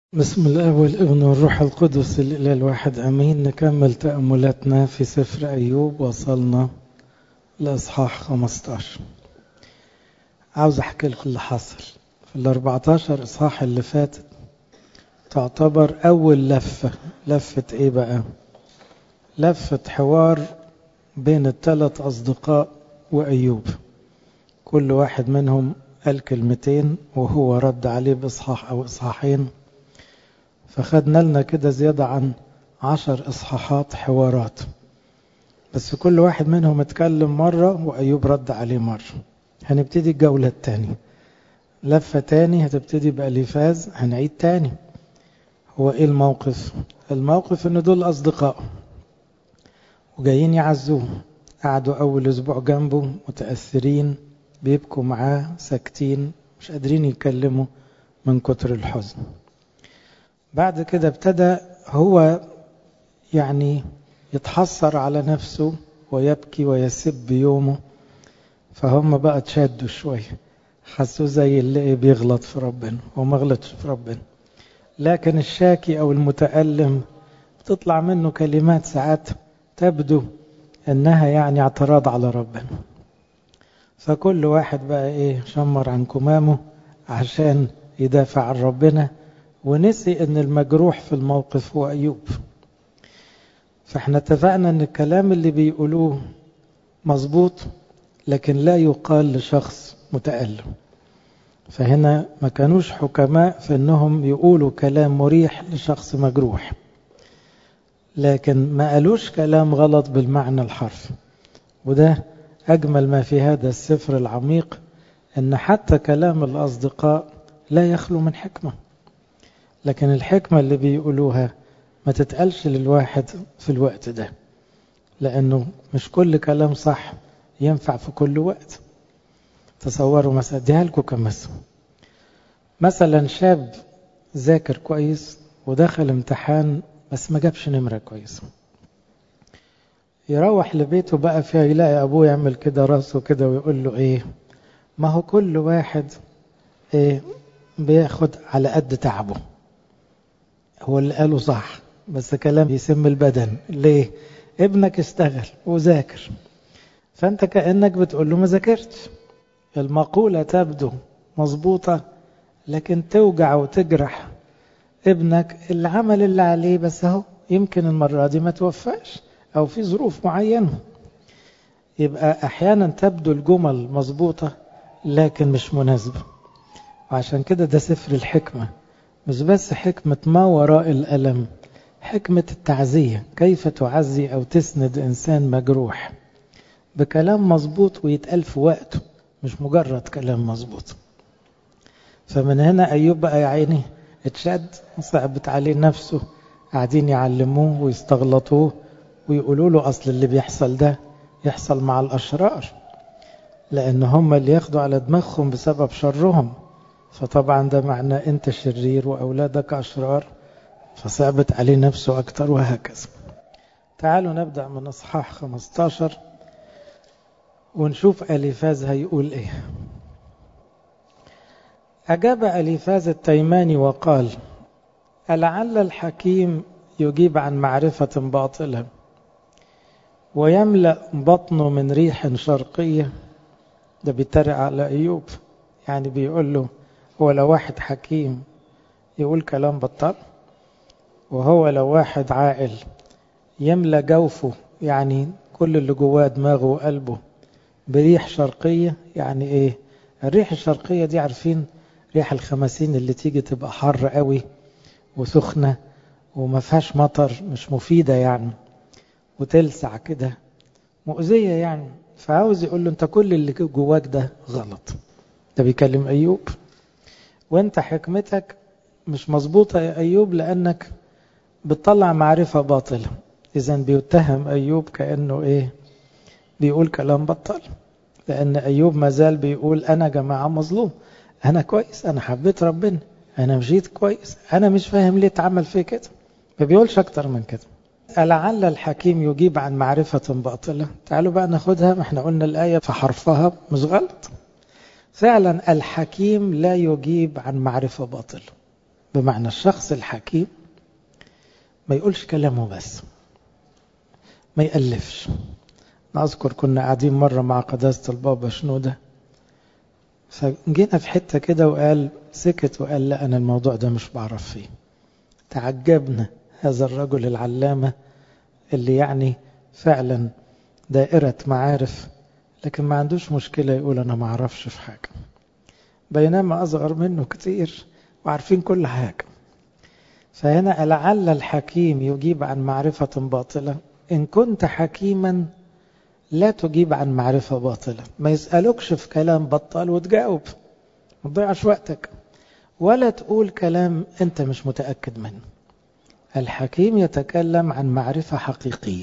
بسم الله والابن والروح القدس الإله الواحد أمين نكمل تأملاتنا في سفر أيوب وصلنا لإصحاح 15 عاوز أحكي لكم اللي حصل في ال 14 إصحاح اللي فاتت تعتبر أول لفة لفة إيه بقى لفة حوار بين الثلاث أصدقاء وأيوب كل واحد منهم قال كلمتين وهو رد عليه بإصحاح أو إصحاحين فخدنا لنا كده زيادة عن عشر إصحاحات حوارات بس كل واحد منهم اتكلم مرة وأيوب رد عليه مرة هنبتدي الجولة التانية لفة تاني هتبتدي بأليفاز هنعيد تاني هو ايه الموقف الموقف ان دول أصدقاء وجايين يعزوه قعدوا أول أسبوع جنبه متأثرين بيبكوا معاه ساكتين مش قادرين يتكلموا من كتر الحزن بعد كده ابتدى هو يعني يتحسر على نفسه ويبكي ويسب يومه فهم بقى تشدوا شوية حسوا زي اللي بيغلط في ربنا وما غلطش في ربنا لكن الشاكي أو المتألم بتطلع منه كلمات ساعات تبدو أنها يعني اعتراض على ربنا فكل واحد بقى إيه شمر عن كمامه عشان يدافع عن ربنا ونسي ان المجروح في الموقف هو ايوب فاحنا اتفقنا ان الكلام اللي بيقولوه مظبوط لكن لا يقال لشخص متألم فهنا ما كانوش حكماء في انهم يقولوا كلام مريح لشخص مجروح لكن ما قالوش كلام غلط بالمعنى الحرفي وده اجمل ما في هذا السفر العميق ان حتى كلام الاصدقاء لا يخلو من حكمه لكن الحكمة اللي بيقولوها ما تتقالش للواحد في الوقت ده لأنه مش كل كلام صح ينفع في كل وقت تصوروا مثلا اديها لكم كمثل مثلا شاب ذاكر كويس ودخل امتحان بس ما جابش نمرة كويسة يروح لبيته بقى فيها يلاقي أبوه يعمل كده راسه كده ويقول له إيه ما هو كل واحد إيه بياخد على قد تعبه هو اللي قاله صح بس كلام يسم البدن ليه ابنك اشتغل وذاكر فانت كأنك بتقول له ما ذاكرتش المقولة تبدو مظبوطة لكن توجع وتجرح ابنك اللي عمل اللي عليه بس اهو يمكن المرة دي ما توفقش او في ظروف معينة يبقى احيانا تبدو الجمل مظبوطة لكن مش مناسبة وعشان كده ده سفر الحكمة مش بس حكمة ما وراء الألم حكمة التعزية كيف تعزي أو تسند إنسان مجروح بكلام مظبوط ويتقال في وقته مش مجرد كلام مظبوط فمن هنا أيوب بقى يا عيني اتشد صعبت عليه نفسه قاعدين يعلموه ويستغلطوه ويقولوا له أصل اللي بيحصل ده يحصل مع الأشرار لأن هم اللي ياخدوا على دماغهم بسبب شرهم فطبعا ده معناه انت شرير واولادك اشرار فصعبت عليه نفسه اكتر وهكذا تعالوا نبدا من اصحاح 15 ونشوف اليفاز هيقول ايه اجاب اليفاز التيماني وقال ألعل الحكيم يجيب عن معرفة باطلة ويملأ بطنه من ريح شرقية ده بيتريق على أيوب يعني بيقول له هو لو واحد حكيم يقول كلام بطال وهو لو واحد عاقل يملى جوفه يعني كل اللي جواه دماغه وقلبه بريح شرقية يعني ايه الريح الشرقية دي عارفين ريح الخمسين اللي تيجي تبقى حر قوي وسخنة وما فيهاش مطر مش مفيدة يعني وتلسع كده مؤذية يعني فعاوز يقول له انت كل اللي جواك ده غلط ده بيكلم أيوب وانت حكمتك مش مظبوطة يا أيوب لأنك بتطلع معرفة باطلة إذا بيتهم أيوب كأنه إيه بيقول كلام بطل لأن أيوب مازال بيقول أنا جماعة مظلوم أنا كويس أنا حبيت ربنا أنا مشيت كويس أنا مش فاهم ليه اتعمل فيه كده ما بيقولش أكتر من كده ألعل الحكيم يجيب عن معرفة باطلة تعالوا بقى ناخدها ما احنا قلنا الآية في حرفها مش غلط فعلا الحكيم لا يجيب عن معرفة باطلة بمعنى الشخص الحكيم ما يقولش كلامه بس ما يألفش نذكر كنا قاعدين مرة مع قداسة البابا شنودة فجينا في حتة كده وقال سكت وقال لا أنا الموضوع ده مش بعرف فيه تعجبنا هذا الرجل العلامة اللي يعني فعلا دائرة معارف لكن ما عندوش مشكلة يقول أنا ما أعرفش في حاجة بينما أصغر منه كتير وعارفين كل حاجة فهنا لعل الحكيم يجيب عن معرفة باطلة إن كنت حكيما لا تجيب عن معرفة باطلة ما يسألوكش في كلام بطال وتجاوب ما تضيعش وقتك ولا تقول كلام أنت مش متأكد منه الحكيم يتكلم عن معرفة حقيقية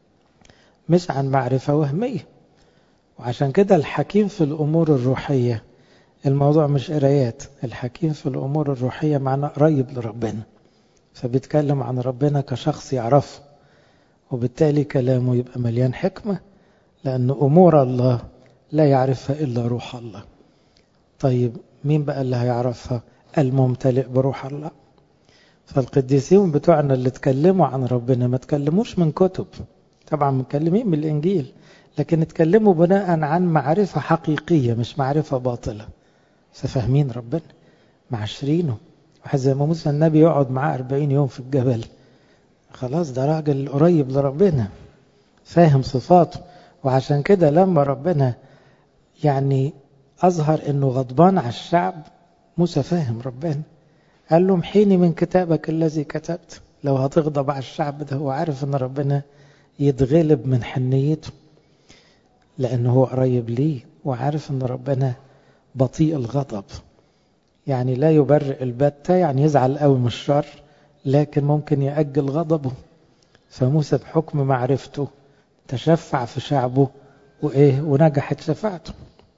مش عن معرفة وهمية وعشان كده الحكيم في الأمور الروحية الموضوع مش قرايات الحكيم في الأمور الروحية معناه قريب لربنا فبيتكلم عن ربنا كشخص يعرفه وبالتالي كلامه يبقى مليان حكمة لأن أمور الله لا يعرفها إلا روح الله طيب مين بقى اللي هيعرفها الممتلئ بروح الله فالقديسين بتوعنا اللي اتكلموا عن ربنا ما تكلموش من كتب طبعا متكلمين من الإنجيل لكن اتكلموا بناء عن معرفة حقيقية مش معرفة باطلة ففاهمين ربنا معشرينه واحد زي ما موسى النبي يقعد معاه 40 يوم في الجبل خلاص ده راجل قريب لربنا فاهم صفاته وعشان كده لما ربنا يعني أظهر أنه غضبان على الشعب موسى فاهم ربنا قال له محيني من كتابك الذي كتبت لو هتغضب على الشعب ده هو عارف أن ربنا يتغلب من حنيته لأنه هو قريب ليه وعارف أن ربنا بطيء الغضب يعني لا يبرئ البتة يعني يزعل قوي من الشر لكن ممكن يأجل غضبه فموسى بحكم معرفته تشفع في شعبه وإيه ونجحت شفاعته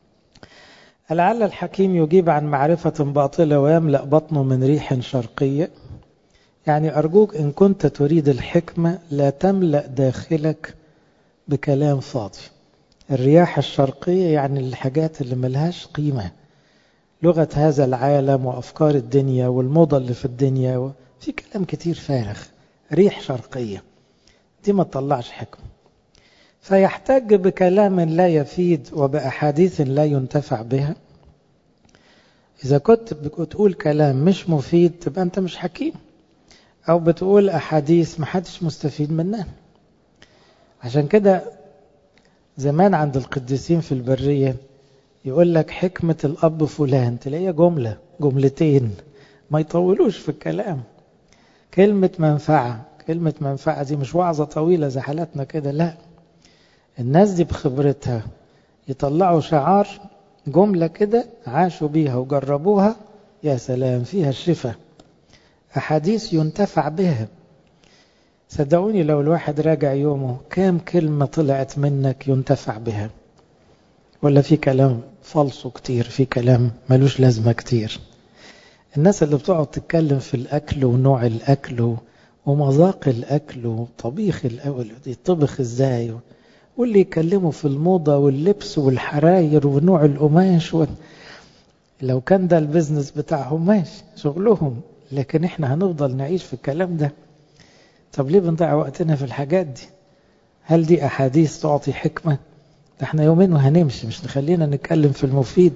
لعل الحكيم يجيب عن معرفة باطلة ويملأ بطنه من ريح شرقية يعني أرجوك إن كنت تريد الحكمة لا تملأ داخلك بكلام فاضي الرياح الشرقية يعني الحاجات اللي ملهاش قيمة لغة هذا العالم وأفكار الدنيا والموضة اللي في الدنيا في كلام كتير فارغ ريح شرقية دي ما تطلعش حكمة فيحتج بكلام لا يفيد وبأحاديث لا ينتفع بها إذا كنت بتقول كلام مش مفيد تبقى أنت مش حكيم أو بتقول أحاديث ما حدش مستفيد منها عشان كده زمان عند القديسين في البرية يقول لك حكمة الأب فلان تلاقيها جملة جملتين ما يطولوش في الكلام كلمة منفعة كلمة منفعة دي مش وعظة طويلة زي حالاتنا كده لا الناس دي بخبرتها يطلعوا شعار جملة كده عاشوا بيها وجربوها يا سلام فيها الشفاء أحاديث ينتفع بها صدقوني لو الواحد راجع يومه كام كلمة طلعت منك ينتفع بها ولا في كلام فالصو كتير في كلام ملوش لازمة كتير الناس اللي بتقعد تتكلم في الأكل ونوع الأكل ومذاق الأكل وطبيخ الأول يطبخ إزاي واللي يكلموا في الموضة واللبس والحراير ونوع القماش و... لو كان ده البزنس بتاعهم ماشي شغلهم لكن احنا هنفضل نعيش في الكلام ده طب ليه بنضيع وقتنا في الحاجات دي هل دي أحاديث تعطي حكمة ده احنا يومين وهنمشي مش نخلينا نتكلم في المفيد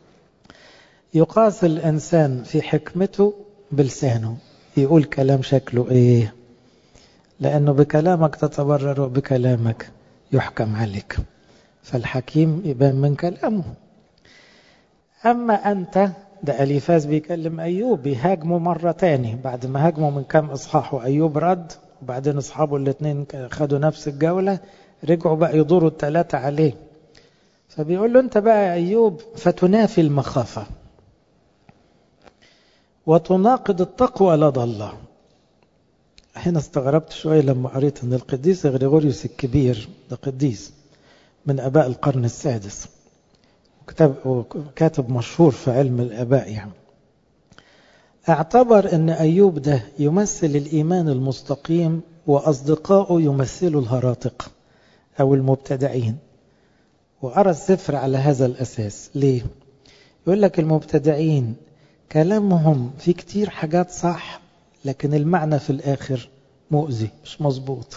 يقاس الإنسان في حكمته بلسانه يقول كلام شكله ايه لأنه بكلامك تتبرر وبكلامك يحكم عليك فالحكيم يبان من كلامه أما أنت ده أليفاز بيكلم أيوب بيهاجمه مرة تاني بعد ما هاجمه من كام إصحاح وأيوب رد وبعدين أصحابه الاثنين خدوا نفس الجولة رجعوا بقى يدوروا الثلاثة عليه فبيقول له أنت بقى يا أيوب فتنافي المخافة وتناقض التقوى لدى الله هنا استغربت شوية لما قريت أن القديس غريغوريوس الكبير ده قديس من أباء القرن السادس كتاب كاتب مشهور في علم الآباء يعني اعتبر أن أيوب ده يمثل الإيمان المستقيم وأصدقائه يمثلوا الهراطق أو المبتدعين وأرى السفر على هذا الأساس ليه؟ يقول لك المبتدعين كلامهم في كتير حاجات صح لكن المعنى في الآخر مؤذي مش مظبوط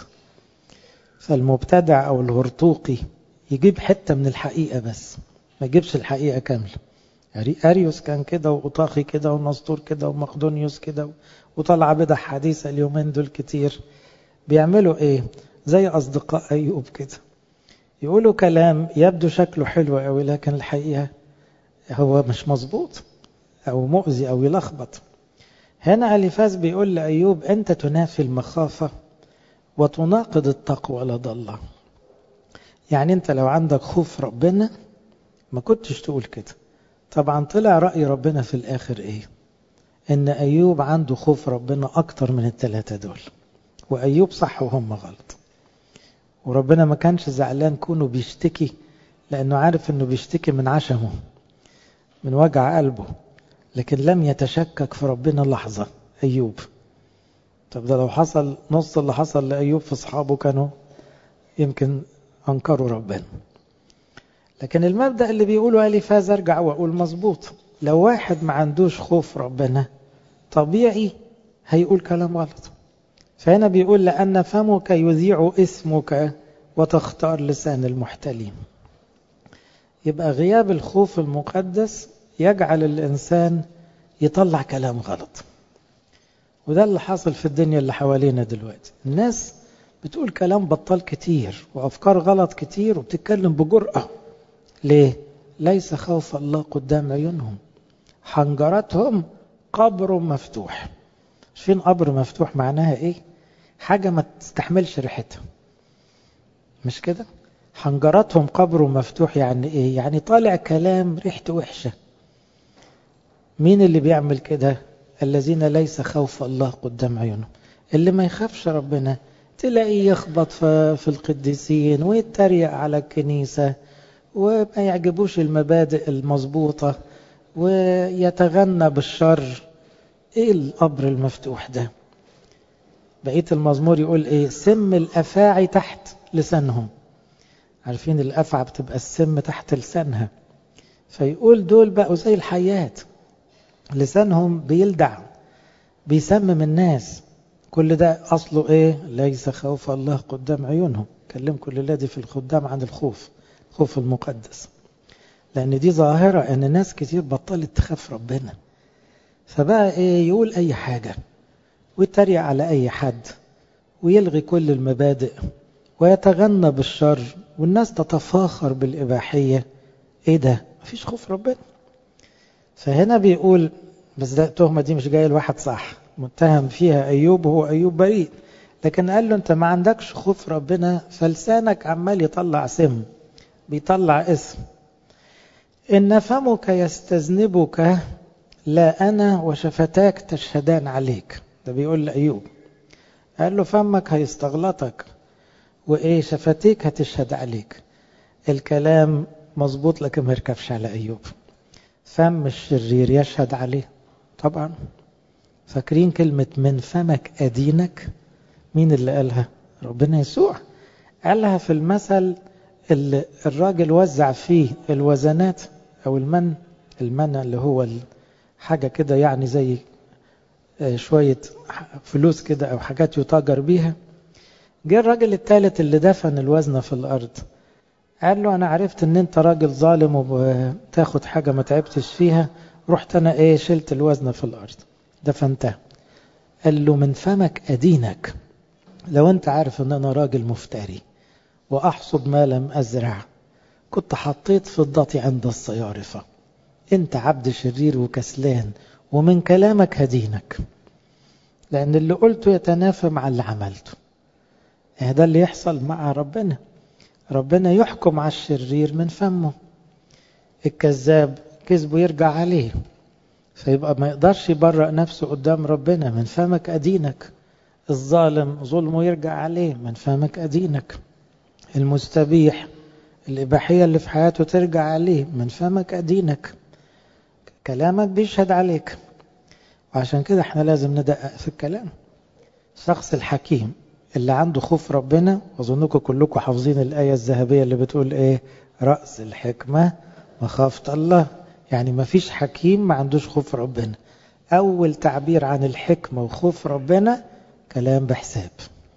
فالمبتدع أو الهرطوقي يجيب حتة من الحقيقة بس ما يجيبش الحقيقة كاملة يعني أريوس كان كده وأوطاخي كده ونسطور كده ومقدونيوس كده وطلع بدع حديثة اليومين دول كتير بيعملوا إيه زي أصدقاء أيوب كده يقولوا كلام يبدو شكله حلو قوي لكن الحقيقة هو مش مظبوط أو مؤذي أو يلخبط هنا أليفاز بيقول لأيوب أنت تنافي المخافة وتناقض التقوى لدى الله يعني أنت لو عندك خوف ربنا ما كنتش تقول كده طبعا طلع رأي ربنا في الآخر إيه إن أيوب عنده خوف ربنا أكتر من الثلاثة دول وأيوب صح وهم غلط وربنا ما كانش زعلان كونه بيشتكي لأنه عارف أنه بيشتكي من عشمه من وجع قلبه لكن لم يتشكك في ربنا لحظة أيوب طب ده لو حصل نص اللي حصل لأيوب في أصحابه كانوا يمكن أنكروا ربنا لكن المبدأ اللي بيقوله أليفاز أرجع وأقول مظبوط لو واحد ما عندوش خوف ربنا طبيعي هيقول كلام غلط فهنا بيقول لأن فمك يذيع اسمك وتختار لسان المحتلين يبقى غياب الخوف المقدس يجعل الإنسان يطلع كلام غلط وده اللي حاصل في الدنيا اللي حوالينا دلوقتي الناس بتقول كلام بطال كتير وأفكار غلط كتير وبتتكلم بجرأة ليه؟ ليس خوف الله قدام عيونهم حنجرتهم قبر مفتوح فين قبر مفتوح معناها ايه حاجة ما تستحملش ريحتها مش كده حنجرتهم قبر مفتوح يعني ايه يعني طالع كلام ريحته وحشة مين اللي بيعمل كده الذين ليس خوف الله قدام عيونهم اللي ما يخافش ربنا تلاقيه يخبط في القديسين ويتريق على الكنيسة وما يعجبوش المبادئ المظبوطة ويتغنى بالشر ايه القبر المفتوح ده بقية المزمور يقول ايه سم الافاعي تحت لسانهم عارفين الافعى بتبقى السم تحت لسانها فيقول دول بقوا زي الحيات لسانهم بيلدع بيسمم الناس كل ده اصله ايه ليس خوف الله قدام عيونهم كلمكم الليله دي في الخدام عن الخوف خوف المقدس لان دي ظاهره ان ناس كتير بطلت تخاف ربنا فبقى ايه يقول اي حاجة ويتريق على اي حد ويلغي كل المبادئ ويتغنى بالشر والناس تتفاخر بالإباحية ايه ده مفيش خوف ربنا فهنا بيقول بس ده التهمة دي مش جاية لواحد صح متهم فيها أيوب وهو أيوب بريء لكن قال له أنت ما عندكش خوف ربنا فلسانك عمال يطلع سم بيطلع اسم إن فمك يستذنبك لا أنا وشفتاك تشهدان عليك ده بيقول لأيوب قال له فمك هيستغلطك وإيه شفتيك هتشهد عليك الكلام مظبوط لكن ما يركبش على أيوب فم الشرير يشهد عليه طبعا فاكرين كلمة من فمك أدينك مين اللي قالها ربنا يسوع قالها في المثل اللي الراجل وزع فيه الوزنات أو المن المن اللي هو حاجة كده يعني زي شوية فلوس كده أو حاجات يتاجر بيها جه الراجل الثالث اللي دفن الوزن في الأرض قال له أنا عرفت إن أنت راجل ظالم وتاخد حاجة ما تعبتش فيها رحت أنا إيه شلت الوزن في الأرض دفنتها قال له من فمك أدينك لو أنت عارف إن أنا راجل مفتري وأحصد ما لم أزرع كنت حطيت فضتي عند الصيارفة أنت عبد شرير وكسلان ومن كلامك هدينك لأن اللي قلته يتنافى مع اللي عملته ده اللي يحصل مع ربنا ربنا يحكم على الشرير من فمه الكذاب كذبه يرجع عليه فيبقى ما يقدرش يبرأ نفسه قدام ربنا من فمك أدينك الظالم ظلمه يرجع عليه من فمك أدينك المستبيح الإباحية اللي في حياته ترجع عليه من فمك أدينك كلامك بيشهد عليك وعشان كده احنا لازم ندقق في الكلام الشخص الحكيم اللي عنده خوف ربنا أظنكم كلكم حافظين الآية الذهبية اللي بتقول إيه رأس الحكمة مخافة الله يعني ما فيش حكيم ما عندوش خوف ربنا أول تعبير عن الحكمة وخوف ربنا كلام بحساب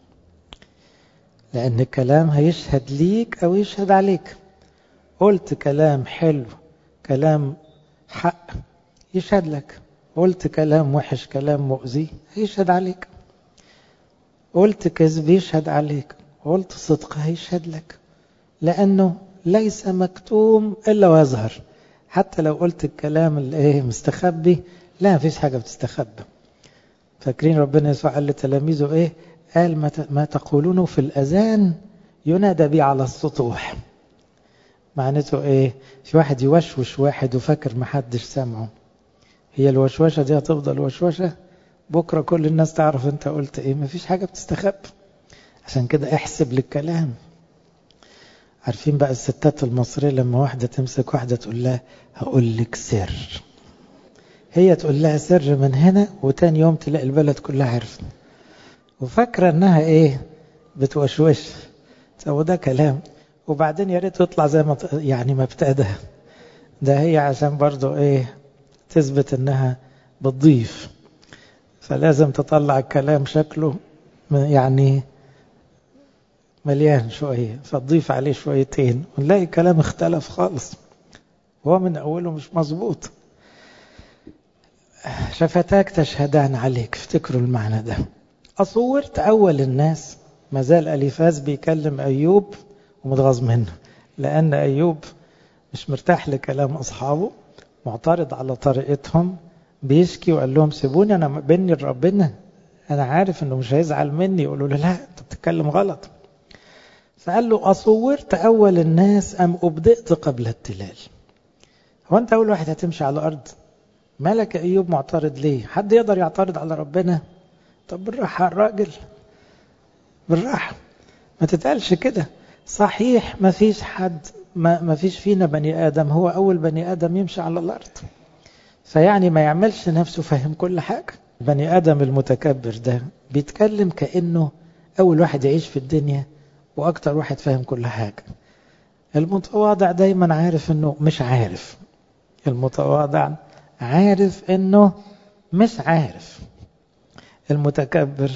لأن الكلام هيشهد ليك أو يشهد عليك قلت كلام حلو كلام حق يشهد لك قلت كلام وحش كلام مؤذي هيشهد عليك قلت كذب يشهد عليك قلت صدق هيشهد لك لأنه ليس مكتوم إلا ويظهر حتى لو قلت الكلام اللي ايه مستخبي لا مفيش حاجة بتستخبى فاكرين ربنا يسوع قال لتلاميذه ايه قال ما تقولونه في الأذان ينادى بي على السطوح معناته ايه في واحد يوشوش واحد وفاكر محدش سامعه هي الوشوشة دي هتفضل وشوشة بكرة كل الناس تعرف انت قلت ايه مفيش حاجة بتستخبى عشان كده احسب للكلام عارفين بقى الستات المصرية لما واحدة تمسك واحدة تقول لها هقول لك سر هي تقول لها سر من هنا وتاني يوم تلاقي البلد كلها عرفت وفاكرة انها ايه بتوشوش طب ده كلام وبعدين يا ريت يطلع زي ما يعني ما ابتدى ده هي عشان برضو ايه تثبت انها بتضيف فلازم تطلع الكلام شكله يعني مليان شوية فتضيف عليه شويتين ونلاقي الكلام اختلف خالص هو من أوله مش مظبوط شفتاك تشهدان عليك افتكروا المعنى ده أصورت أول الناس ما زال أليفاز بيكلم أيوب ومتغاظ منه لأن أيوب مش مرتاح لكلام أصحابه معترض على طريقتهم بيشكي وقال لهم سيبوني أنا بيني لربنا أنا عارف إنه مش هيزعل مني يقولوا له لا أنت بتتكلم غلط فقال له أصورت أول الناس أم أبدأت قبل التلال هو أنت أول واحد هتمشي على الأرض مالك يا أيوب معترض ليه حد يقدر يعترض على ربنا طب بالراحة الراجل بالراحة ما تتقالش كده صحيح ما فيش حد ما, ما فيش فينا بني آدم هو أول بني آدم يمشي على الأرض فيعني ما يعملش نفسه فاهم كل حاجة بني آدم المتكبر ده بيتكلم كأنه أول واحد يعيش في الدنيا وأكتر واحد فاهم كل حاجة المتواضع دايما عارف أنه مش عارف المتواضع عارف أنه مش عارف المتكبر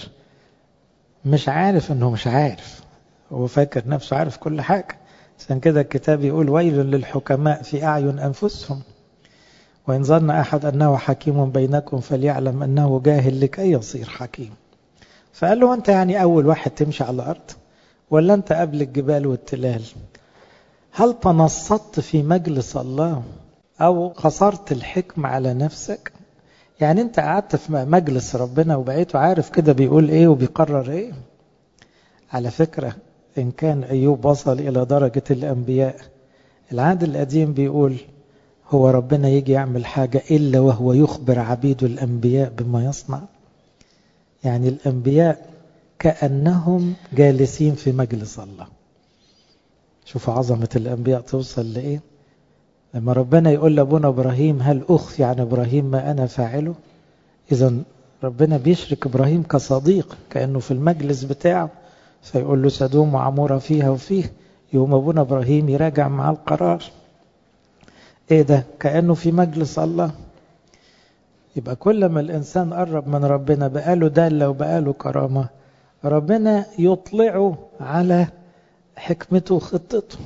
مش عارف أنه مش عارف هو فاكر نفسه عارف كل حاجة عشان كده الكتاب يقول ويل للحكماء في أعين أنفسهم وإن ظن أحد أنه حكيم بينكم فليعلم أنه جاهل لكي يصير حكيم فقال له أنت يعني أول واحد تمشي على الأرض ولا أنت قبل الجبال والتلال هل تنصت في مجلس الله أو قصرت الحكم على نفسك يعني أنت قعدت في مجلس ربنا وبقيته عارف كده بيقول إيه وبيقرر إيه على فكرة إن كان أيوب وصل إلى درجة الأنبياء العهد القديم بيقول هو ربنا يجي يعمل حاجة إلا وهو يخبر عبيد الأنبياء بما يصنع يعني الأنبياء كأنهم جالسين في مجلس الله شوفوا عظمة الأنبياء توصل لإيه لما ربنا يقول لأبونا إبراهيم هل أخفي عن إبراهيم ما أنا فاعله إذا ربنا بيشرك إبراهيم كصديق كأنه في المجلس بتاعه فيقول له سدوم وعمورة فيها وفيه يوم أبونا إبراهيم يراجع مع القرار إيه ده كأنه في مجلس الله يبقى كل ما الإنسان قرب من ربنا بقاله دالة وبقاله كرامة ربنا يطلعه على حكمته وخطته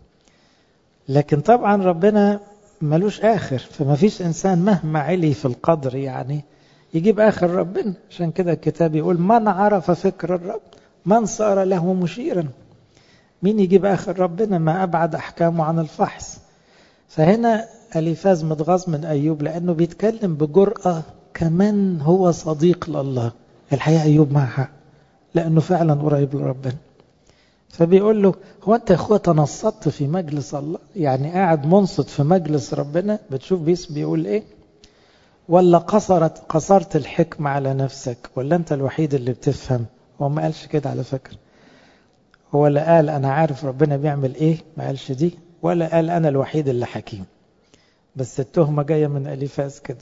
لكن طبعا ربنا ملوش آخر فما فيش إنسان مهما علي في القدر يعني يجيب آخر ربنا عشان كده الكتاب يقول من عرف فكر الرب من صار له مشيرا مين يجيب آخر ربنا ما أبعد أحكامه عن الفحص فهنا أليفاز متغاظ من أيوب لأنه بيتكلم بجرأة كمان هو صديق لله الحقيقة أيوب معه حق لأنه فعلا قريب لربنا فبيقول له هو أنت يا أخوة تنصت في مجلس الله يعني قاعد منصت في مجلس ربنا بتشوف بيس بيقول إيه ولا قصرت قصرت الحكمة على نفسك ولا أنت الوحيد اللي بتفهم هو ما قالش كده على فكرة هو لا قال أنا عارف ربنا بيعمل إيه ما قالش دي ولا قال أنا الوحيد اللي حكيم بس التهمة جاية من أليفاز كده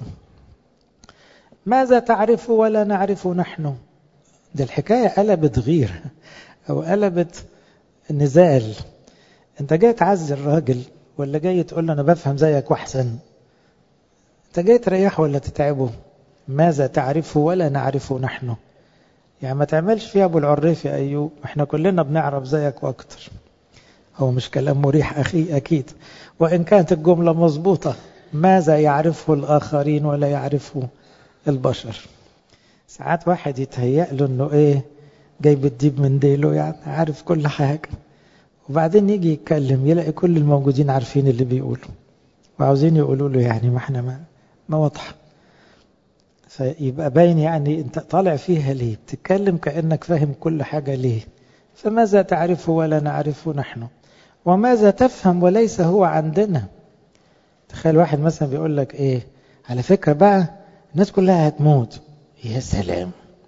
ماذا تعرف ولا نعرف نحن دي الحكاية قلبت غير أو قلبت نزال أنت جاي تعزي الراجل ولا جاي تقول له أنا بفهم زيك وأحسن أنت جاي تريحه ولا تتعبه ماذا تعرفه ولا نعرفه نحن يعني ما تعملش فيها ابو العريف يا ايوب احنا كلنا بنعرف زيك واكتر هو مش كلام مريح اخي اكيد وان كانت الجمله مظبوطه ماذا يعرفه الاخرين ولا يعرفه البشر ساعات واحد يتهيأ له انه ايه جايب الديب من ديله يعني عارف كل حاجه وبعدين يجي يتكلم يلاقي كل الموجودين عارفين اللي بيقوله وعاوزين يقولوا له يعني ما احنا ما, ما واضحه فيبقى باين يعني انت طالع فيها ليه بتتكلم كأنك فاهم كل حاجة ليه فماذا تعرفه ولا نعرفه نحن وماذا تفهم وليس هو عندنا تخيل واحد مثلا بيقول لك ايه على فكرة بقى الناس كلها هتموت يا سلام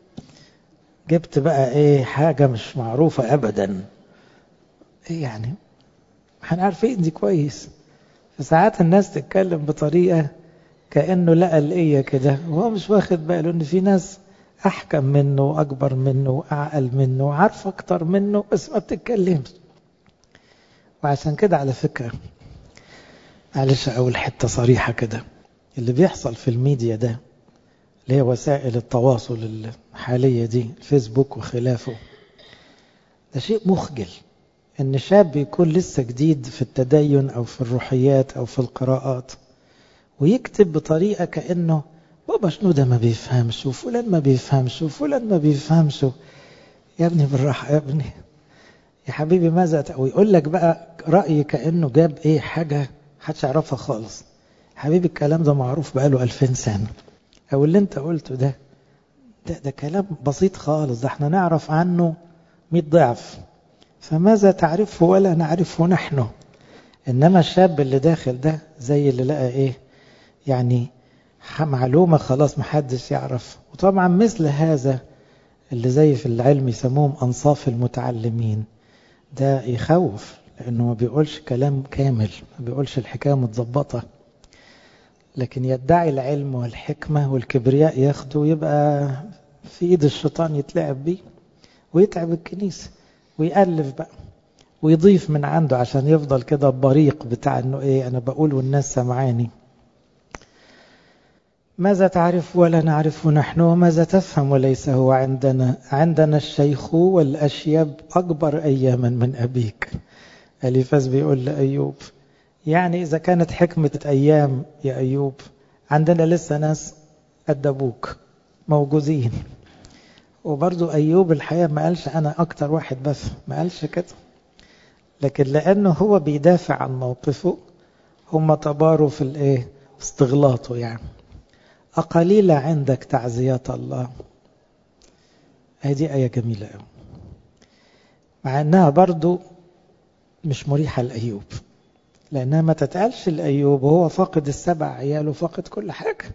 جبت بقى ايه حاجة مش معروفة ابدا ايه يعني احنا عارفين دي كويس فساعات الناس تتكلم بطريقة كأنه لقى الإيه كده وهو مش واخد باله إن في ناس أحكم منه وأكبر منه وأعقل منه وعارف أكتر منه بس ما بتتكلمش وعشان كده على فكرة معلش أول حتة صريحة كده اللي بيحصل في الميديا ده اللي هي وسائل التواصل الحالية دي الفيسبوك وخلافه ده شيء مخجل ان شاب يكون لسه جديد في التدين او في الروحيات او في القراءات ويكتب بطريقة كأنه بابا شنو ده ما بيفهمش وفلان ما بيفهمش وفلان ما بيفهمش يا ابني بالراحة يا ابني يا حبيبي ماذا ويقول لك بقى رأي كأنه جاب ايه حاجة محدش يعرفها خالص حبيبي الكلام ده معروف بقاله ألفين سنة أو اللي انت قلته ده ده, ده كلام بسيط خالص ده احنا نعرف عنه مئة ضعف فماذا تعرفه ولا نعرفه نحن إنما الشاب اللي داخل ده زي اللي لقى إيه يعني معلومة خلاص محدش يعرف وطبعا مثل هذا اللي زي في العلم يسموهم أنصاف المتعلمين ده يخوف لأنه ما بيقولش كلام كامل ما بيقولش الحكاية متظبطة لكن يدعي العلم والحكمة والكبرياء ياخده يبقى في ايد الشيطان يتلعب بيه ويتعب الكنيسة ويألف بقى ويضيف من عنده عشان يفضل كده بريق بتاع انه ايه انا بقول والناس سمعاني ماذا تعرف ولا نعرف نحن وماذا تفهم وليس هو عندنا عندنا الشيخ والأشيب أكبر أياما من أبيك أليفاز بيقول لأيوب يعني إذا كانت حكمة أيام يا أيوب عندنا لسه ناس قد أبوك موجودين وبرضو أيوب الحقيقة ما قالش أنا أكتر واحد بس ما قالش كده لكن لأنه هو بيدافع عن موقفه هم تباروا في الإيه استغلاطه يعني أقليلة عندك تعزيات الله هذه آية جميلة قوي مع أنها برضو مش مريحة لأيوب لأنها ما تتقالش لأيوب وهو فاقد السبع عيال وفاقد كل حاجة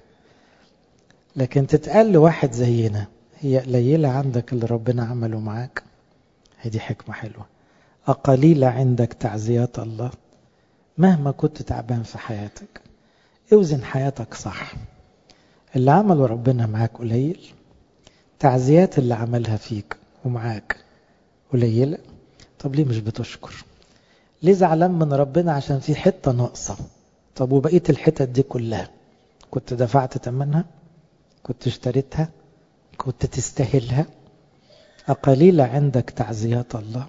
لكن تتقال لواحد زينا هي قليلة عندك اللي ربنا عمله معاك هذه حكمة حلوة أقليلة عندك تعزيات الله مهما كنت تعبان في حياتك اوزن حياتك صح اللي عمله ربنا معاك قليل تعزيات اللي عملها فيك ومعاك قليلة طب ليه مش بتشكر ليه زعلان من ربنا عشان في حتة ناقصة طب وبقية الحتت دي كلها كنت دفعت ثمنها كنت اشتريتها كنت تستاهلها أقليلة عندك تعزيات الله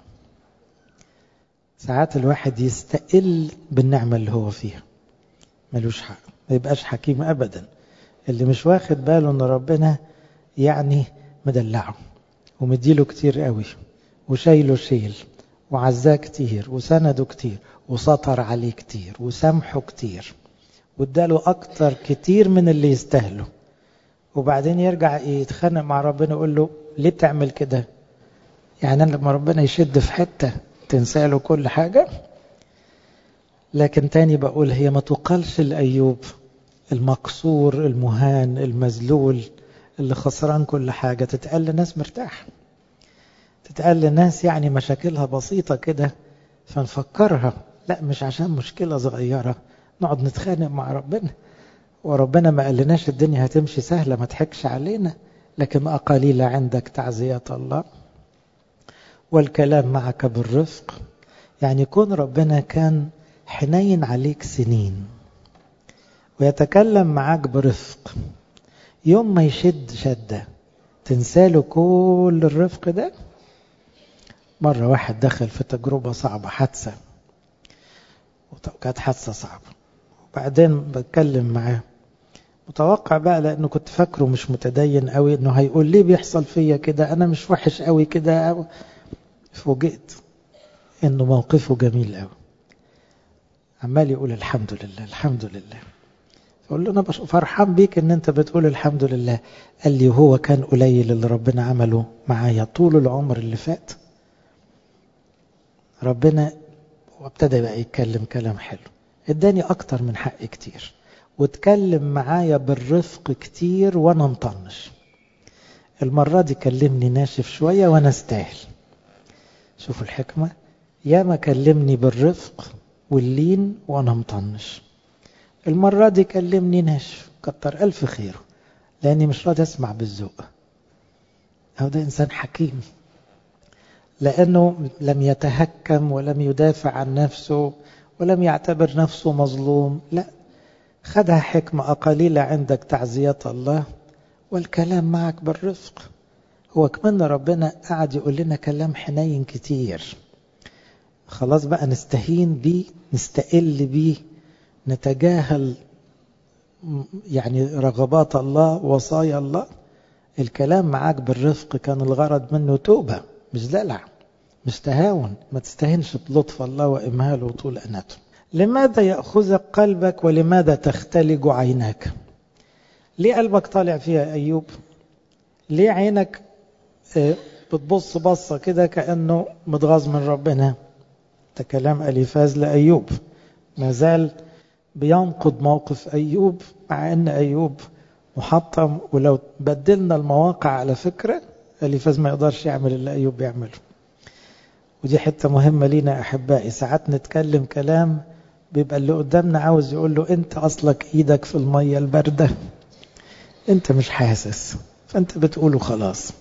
ساعات الواحد يستقل بالنعمة اللي هو فيها ملوش حق ما يبقاش حكيم أبدا اللي مش واخد باله ان ربنا يعني مدلعه ومديله كتير قوي وشايله شيل وعزاه كتير وسنده كتير وسطر عليه كتير وسامحه كتير واداله اكتر كتير من اللي يستاهله وبعدين يرجع يتخانق مع ربنا يقول له ليه بتعمل كده يعني لما ربنا يشد في حته تنسى له كل حاجه لكن تاني بقول هي ما تقالش لايوب المكسور المهان المذلول اللي خسران كل حاجة تتقال لناس مرتاح تتقال لناس يعني مشاكلها بسيطة كده فنفكرها لا مش عشان مشكلة صغيرة نقعد نتخانق مع ربنا وربنا ما قالناش الدنيا هتمشي سهلة ما تحكش علينا لكن أقليل عندك تعزيات الله والكلام معك بالرفق يعني يكون ربنا كان حنين عليك سنين ويتكلم معاك برفق يوم ما يشد شدة تنساله كل الرفق ده مرة واحد دخل في تجربة صعبة حادثة وكانت حادثة صعبة وبعدين بتكلم معاه متوقع بقى لانه كنت فاكره مش متدين قوي انه هيقول ليه بيحصل فيا كده انا مش وحش قوي كده فوجئت انه موقفه جميل قوي عمال يقول الحمد لله الحمد لله فقول له انا فرحان بيك ان انت بتقول الحمد لله قال لي هو كان قليل اللي ربنا عمله معايا طول العمر اللي فات ربنا وابتدى بقى يتكلم كلام حلو اداني اكتر من حق كتير واتكلم معايا بالرفق كتير وانا مطنش المرة دي كلمني ناشف شوية وانا استاهل شوفوا الحكمة يا ما كلمني بالرفق واللين وانا مطنش المرة دي كلمني ناشف كتر ألف خيره لأني مش راضي أسمع بالذوق هو ده إنسان حكيم لأنه لم يتهكم ولم يدافع عن نفسه ولم يعتبر نفسه مظلوم لا خدها حكمة قليلة عندك تعزية الله والكلام معك بالرفق هو كمان ربنا قاعد يقول لنا كلام حنين كتير خلاص بقى نستهين بيه نستقل بيه نتجاهل يعني رغبات الله وصايا الله الكلام معاك بالرفق كان الغرض منه توبة مش دلع مش تهاون ما تستهنش بلطف الله وإمهاله وطول أناته لماذا يأخذك قلبك ولماذا تختلج عيناك ليه قلبك طالع فيها أيوب ليه عينك بتبص بصة كده كأنه متغاظ من ربنا ده كلام أليفاز لأيوب ما زال بينقض موقف أيوب مع أن أيوب محطم ولو بدلنا المواقع على فكرة أليفاز ما يقدرش يعمل اللي أيوب بيعمله ودي حتة مهمة لينا أحبائي ساعات نتكلم كلام بيبقى اللي قدامنا عاوز يقول له أنت أصلك إيدك في المية الباردة أنت مش حاسس فأنت بتقوله خلاص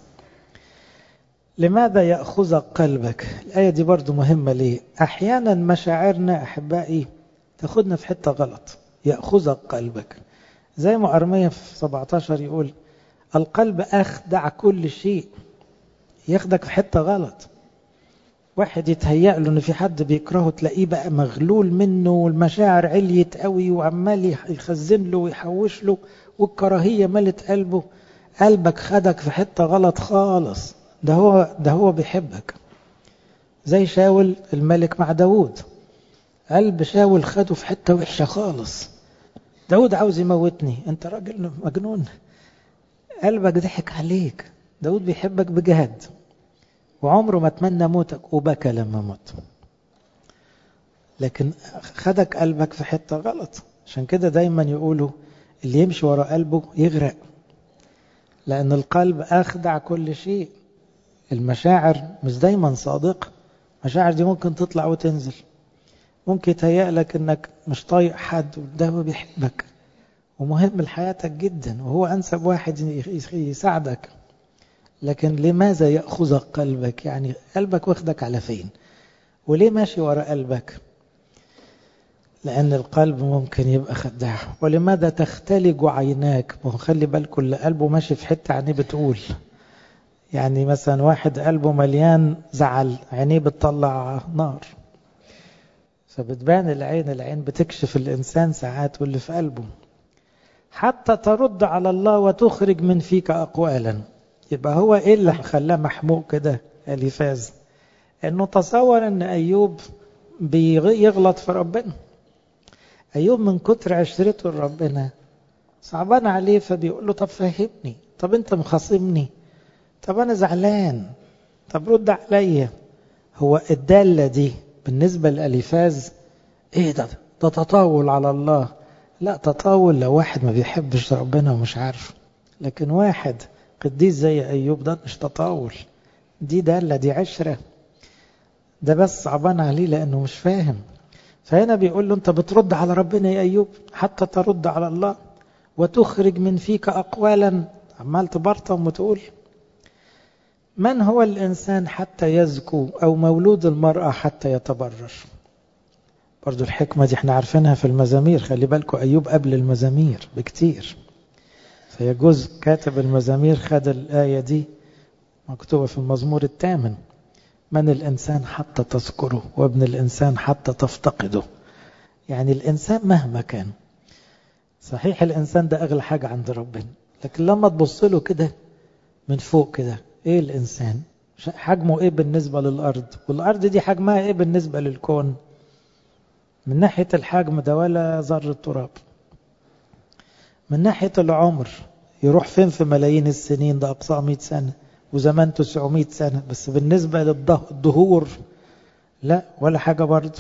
لماذا يأخذك قلبك الآية دي برضو مهمة ليه أحيانا مشاعرنا أحبائي تاخدنا في حتة غلط يأخذك قلبك زي ما أرمية في 17 يقول القلب أخدع كل شيء ياخدك في حتة غلط واحد يتهيأ له ان في حد بيكرهه تلاقيه بقى مغلول منه والمشاعر عليت قوي وعمال يخزن له ويحوش له والكراهية ملت قلبه قلبك خدك في حتة غلط خالص ده هو ده هو بيحبك زي شاول الملك مع داوود قلب شاول خده في حتة وحشة خالص داود عاوز يموتني انت راجل مجنون قلبك ضحك عليك داود بيحبك بجهد وعمره ما تمنى موتك وبكى لما مت لكن خدك قلبك في حتة غلط عشان كده دايما يقولوا اللي يمشي ورا قلبه يغرق لأن القلب أخدع كل شيء المشاعر مش دايما صادقة المشاعر دي ممكن تطلع وتنزل ممكن يتهيأ لك انك مش طايق حد وده هو بيحبك ومهم لحياتك جدا وهو أنسب واحد يساعدك لكن لماذا يأخذك قلبك يعني قلبك واخدك على فين وليه ماشي ورا قلبك لأن القلب ممكن يبقى خداع ولماذا تختلج عيناك خلي بالكم اللي قلبه ماشي في حتة عينيه بتقول يعني مثلا واحد قلبه مليان زعل عينيه بتطلع نار فبتبان العين العين بتكشف الإنسان ساعات واللي في قلبه حتى ترد على الله وتخرج من فيك أقوالا يبقى هو إيه اللي خلاه محموق كده أليفاز إنه تصور إن أيوب بيغلط في ربنا أيوب من كتر عشرته لربنا صعبان عليه فبيقول له طب فهمني طب أنت مخاصمني طب أنا زعلان طب رد عليا هو الدالة دي بالنسبة لأليفاز إيه ده ده تطاول على الله لا تطاول لو واحد ما بيحبش ربنا ومش عارف لكن واحد قديس زي أيوب ده مش تطاول دي دالة دي عشرة ده بس صعبان عليه لأنه مش فاهم فهنا بيقول له أنت بترد على ربنا يا أيوب حتى ترد على الله وتخرج من فيك أقوالا عمال تبرطم وتقول من هو الإنسان حتى يزكو أو مولود المرأة حتى يتبرر برضو الحكمة دي احنا عارفينها في المزامير خلي بالكم أيوب قبل المزامير بكتير فيجوز كاتب المزامير خد الآية دي مكتوبة في المزمور الثامن من الإنسان حتى تذكره وابن الإنسان حتى تفتقده يعني الإنسان مهما كان صحيح الإنسان ده أغلى حاجة عند ربنا لكن لما تبص له كده من فوق كده إيه الإنسان حجمه إيه بالنسبة للأرض والأرض دي حجمها إيه بالنسبة للكون من ناحية الحجم ده ولا ذرة تراب من ناحية العمر يروح فين في ملايين السنين ده أقصى 100 سنة وزمان 900 سنة بس بالنسبة للظهور لا ولا حاجة برضه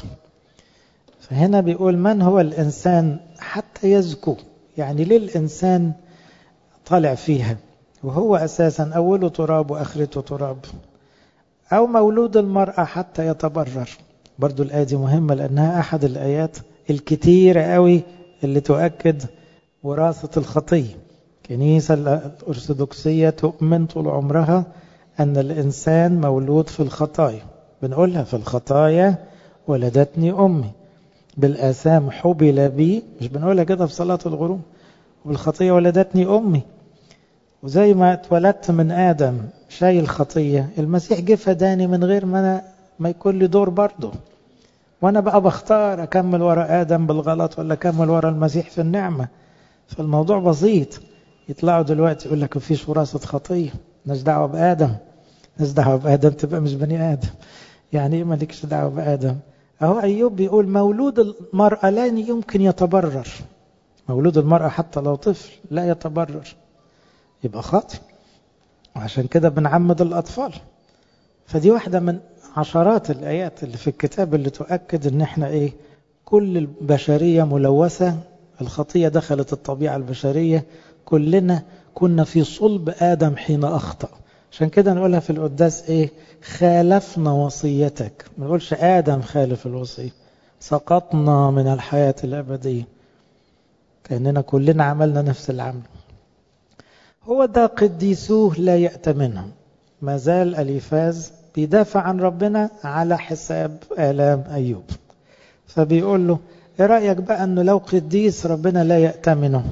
فهنا بيقول من هو الإنسان حتى يزكو يعني ليه الإنسان طالع فيها وهو أساسا أوله تراب وآخرته تراب أو مولود المرأة حتى يتبرر برضو الآية دي مهمة لأنها أحد الآيات الكتيرة قوي اللي تؤكد وراثة الخطية كنيسة الأرثوذكسية تؤمن طول عمرها أن الإنسان مولود في الخطايا بنقولها في الخطايا ولدتني أمي بالآثام حبل بي مش بنقولها كده في صلاة الغروب وبالخطية ولدتني أمي وزي ما اتولدت من آدم شايل خطية المسيح جه فداني من غير ما أنا ما يكون لي دور برضه وأنا بقى بختار أكمل ورا آدم بالغلط ولا أكمل ورا المسيح في النعمة فالموضوع بسيط يطلعوا دلوقتي يقول لك مفيش وراثة خطية مالناش دعوة بآدم مالناش دعوة بآدم تبقى مش بني آدم يعني إيه مالكش دعوة بآدم أهو أيوب بيقول مولود المرأة لا يمكن يتبرر مولود المرأة حتى لو طفل لا يتبرر يبقى خاطئ وعشان كده بنعمد الأطفال فدي واحدة من عشرات الآيات اللي في الكتاب اللي تؤكد ان احنا ايه كل البشرية ملوثة الخطية دخلت الطبيعة البشرية كلنا كنا في صلب آدم حين أخطأ عشان كده نقولها في القداس ايه خالفنا وصيتك ما نقولش آدم خالف الوصية سقطنا من الحياة الأبدية كأننا كلنا عملنا نفس العمل هو ده قديسوه لا يأتمنهم ما زال اليفاز بيدافع عن ربنا على حساب آلام أيوب فبيقول له ايه رأيك بقى انه لو قديس ربنا لا يأتمنه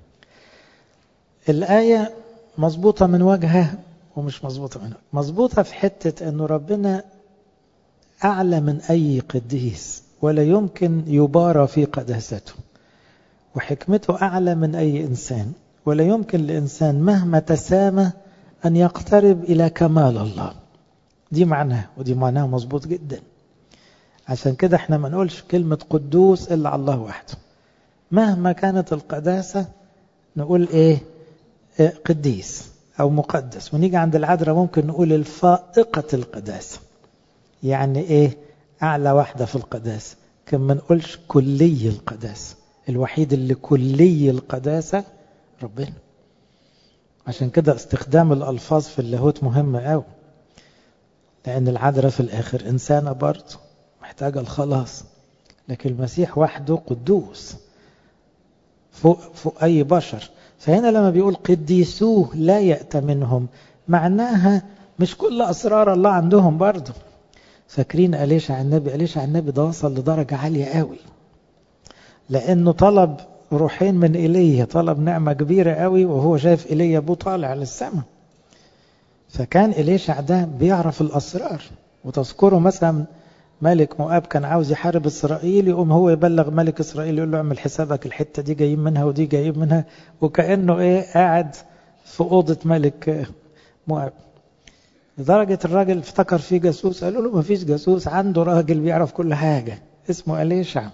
الآية مظبوطة من وجهها ومش مظبوطة من وجهها مظبوطة في حتة انه ربنا أعلى من أي قديس ولا يمكن يبارى في قداسته وحكمته أعلى من أي إنسان ولا يمكن لإنسان مهما تسامى أن يقترب إلى كمال الله دي معناها ودي معناها مظبوط جدا عشان كده احنا ما نقولش كلمة قدوس إلا الله وحده مهما كانت القداسة نقول ايه اه قديس أو مقدس ونيجي عند العذراء ممكن نقول الفائقة القداسة يعني ايه أعلى واحدة في القداسة كم ما نقولش كلي القداسة الوحيد اللي كلي القداسة ربنا عشان كده استخدام الألفاظ في اللاهوت مهم قوي لأن العذراء في الآخر إنسانة برضه محتاجة الخلاص لكن المسيح وحده قدوس فوق, فوق أي بشر فهنا لما بيقول قديسوه لا يأتمنهم معناها مش كل أسرار الله عندهم برضه فاكرين أليش عن النبي أليش عن النبي ده وصل لدرجة عالية قوي لأنه طلب روحين من إيليا طلب نعمة كبيرة قوي وهو شايف إيليا أبوه طالع للسماء فكان إليشع ده بيعرف الأسرار وتذكروا مثلا ملك مؤاب كان عاوز يحارب إسرائيل يقوم هو يبلغ ملك إسرائيل يقول له اعمل حسابك الحتة دي جايين منها ودي جايين منها وكأنه إيه قاعد في أوضة ملك مؤاب لدرجة الراجل افتكر فيه جاسوس قالوا له ما فيش جاسوس عنده راجل بيعرف كل حاجة اسمه أليشع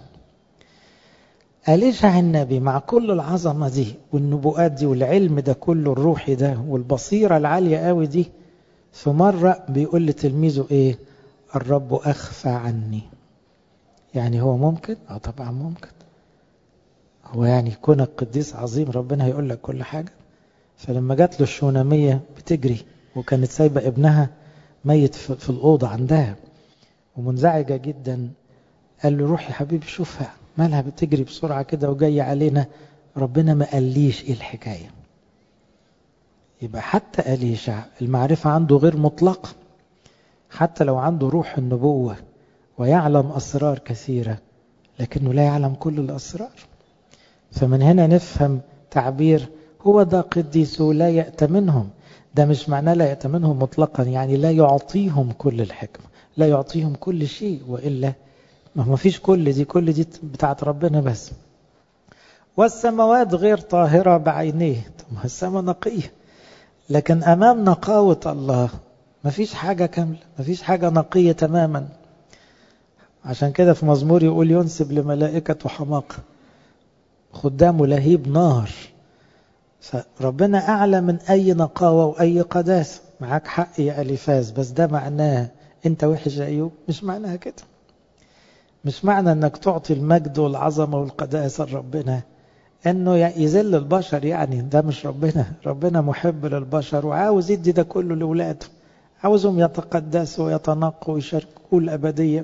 أليشع النبي مع كل العظمة دي والنبوءات دي والعلم ده كله الروحي ده والبصيرة العالية قوي دي في مرة بيقول لتلميذه ايه الرب أخفى عني يعني هو ممكن اه طبعا ممكن هو يعني كونك قديس عظيم ربنا هيقول لك كل حاجة فلما جات له الشونامية بتجري وكانت سايبة ابنها ميت في الأوضة عندها ومنزعجة جدا قال له روح يا حبيبي شوفها مالها بتجري بسرعة كده وجاية علينا ربنا ما قاليش ايه الحكاية يبقى حتى أليشع المعرفة عنده غير مطلقة حتى لو عنده روح النبوة ويعلم أسرار كثيرة لكنه لا يعلم كل الأسرار فمن هنا نفهم تعبير هو ده قديس لا يأتمنهم ده مش معناه لا يأتمنهم مطلقا يعني لا يعطيهم كل الحكمة لا يعطيهم كل شيء وإلا ما فيش كل دي كل دي بتاعت ربنا بس والسماوات غير طاهرة بعينيه ما السماء نقية لكن أمام نقاوة الله ما فيش حاجة كاملة ما فيش حاجة نقية تماما عشان كده في مزمور يقول ينسب لملائكة حماقة خدامه لهيب نار فربنا أعلى من أي نقاوة وأي قداسة معاك حق يا أليفاز بس ده معناه أنت وحش يا أيوب مش معناها كده مش معنى أنك تعطي المجد والعظمة والقداسة لربنا أنه يذل البشر يعني ده مش ربنا ربنا محب للبشر وعاوز يدي ده كله لولاده عاوزهم يتقدسوا ويتنقوا ويشاركوا الأبدية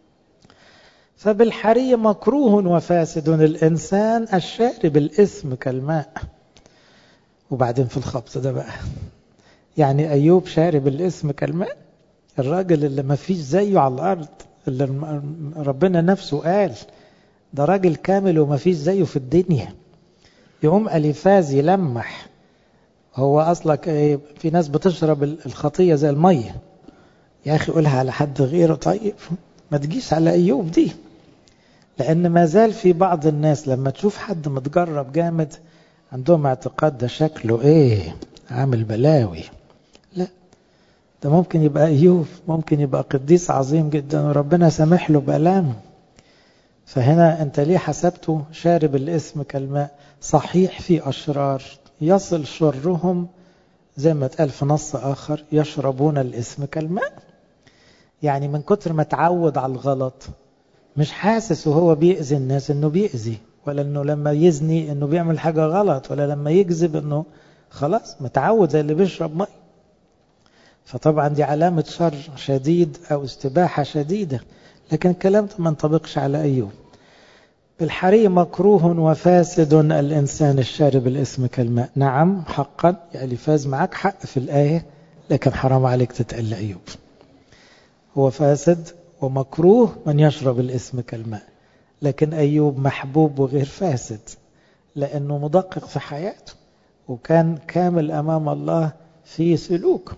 فبالحري مكروه وفاسد الإنسان الشارب الإثم كالماء وبعدين في الخبط ده بقى يعني أيوب شارب الإثم كالماء الراجل اللي ما فيش زيه على الأرض اللي ربنا نفسه قال ده راجل كامل وما فيش زيه في الدنيا يقوم أليفاز يلمح هو أصلك في ناس بتشرب الخطية زي المية يا أخي قولها على حد غيره طيب ما تجيش على أيوب دي لأن ما زال في بعض الناس لما تشوف حد متجرب جامد عندهم اعتقاد ده شكله ايه عامل بلاوي لا ده ممكن يبقى أيوب ممكن يبقى قديس عظيم جدا وربنا سامح له بألامه فهنا أنت ليه حسبته شارب الاسم كالماء صحيح في أشرار يصل شرهم زي ما اتقال في نص آخر يشربون الاسم كالماء يعني من كتر ما تعود على الغلط مش حاسس وهو بيأذي الناس انه بيأذي ولا انه لما يزني انه بيعمل حاجة غلط ولا لما يكذب انه خلاص متعود زي اللي بيشرب مي فطبعا دي علامة شر شديد او استباحة شديدة لكن الكلام ده ما انطبقش على أيوب بالحري مكروه وفاسد الإنسان الشارب الاسم كالماء نعم حقا يعني فاز معك حق في الآية لكن حرام عليك تتقل أيوب هو فاسد ومكروه من يشرب الاسم كالماء لكن أيوب محبوب وغير فاسد لأنه مدقق في حياته وكان كامل أمام الله في سلوك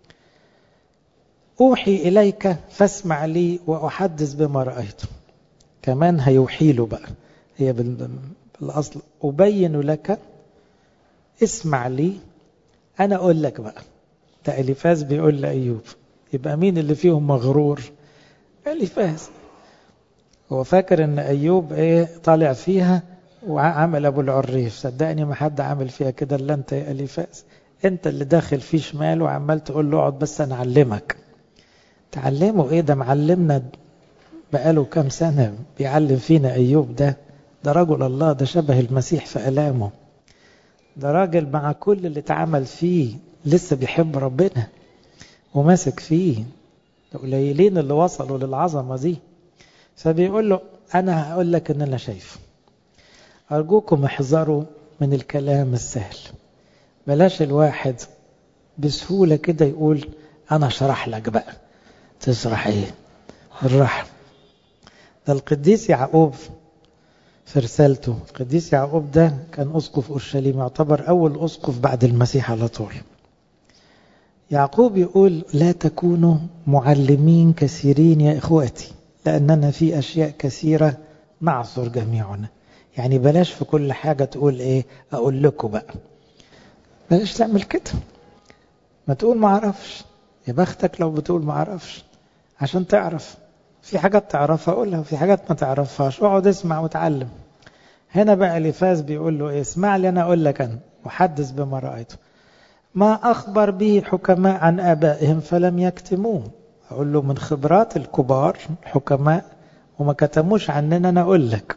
أوحي إليك فاسمع لي وأحدث بما رأيت كمان هيوحي له بقى هي بالأصل أبين لك اسمع لي أنا أقول لك بقى ده أليفاز بيقول لأيوب يبقى مين اللي فيهم مغرور أليفاز هو فاكر ان أيوب ايه طالع فيها وعمل أبو العريف صدقني ما حد عامل فيها كده إلا أنت يا أليفاز أنت اللي داخل فيه شمال وعمال تقول له اقعد بس أنا أعلمك تعلمه ايه ده معلمنا بقاله كام سنة بيعلم فينا أيوب ده ده رجل الله ده شبه المسيح في ألامه ده راجل مع كل اللي اتعمل فيه لسه بيحب ربنا وماسك فيه ده قليلين اللي وصلوا للعظمة دي فبيقول له أنا هقول لك إن أنا شايف أرجوكم احذروا من الكلام السهل بلاش الواحد بسهولة كده يقول أنا شرح لك بقى تشرح ايه الرحم ده القديس يعقوب في رسالته القديس يعقوب ده كان أسقف أورشليم يعتبر أول أسقف بعد المسيح على طول يعقوب يقول لا تكونوا معلمين كثيرين يا إخواتي لأننا في أشياء كثيرة نعثر جميعنا يعني بلاش في كل حاجة تقول إيه أقول لكم بقى بلاش تعمل كده ما تقول ما أعرفش يا بختك لو بتقول ما أعرفش عشان تعرف في حاجات تعرفها قولها وفي حاجات ما تعرفهاش اقعد اسمع وتعلم هنا بقى لفاز بيقول له إيه اسمع لي أنا أقول لك أنا وحدث بما رأيته ما أخبر به الحكماء عن آبائهم فلم يكتموه أقول له من خبرات الكبار الحكماء وما كتموش عننا أنا أقول لك